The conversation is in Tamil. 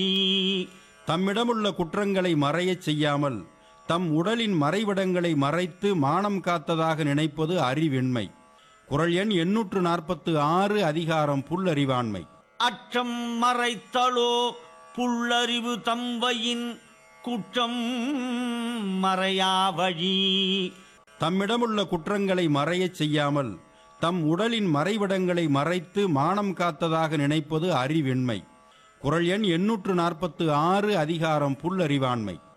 தம்மிடமுள்ள குற்றங்களை மறையச் செய்யாமல் தம் உடலின் மறைவிடங்களை மறைத்து மானம் காத்ததாக நினைப்பது அறிவெண்மை குரல் எண் எண்ணூற்று நாற்பத்து ஆறு அதிகாரம் புல்லறிவாண்மை அற்றம் மறைத்தலோ புல்லறிவு தம்பையின் குற்றம் மறையா வழி தம்மிடமுள்ள குற்றங்களை மறையச் செய்யாமல் தம் உடலின் மறைவிடங்களை மறைத்து மானம் காத்ததாக நினைப்பது அறிவெண்மை குரல் எண் எண்ணூற்று நாற்பத்து ஆறு அதிகாரம் புல்லறிவாண்மை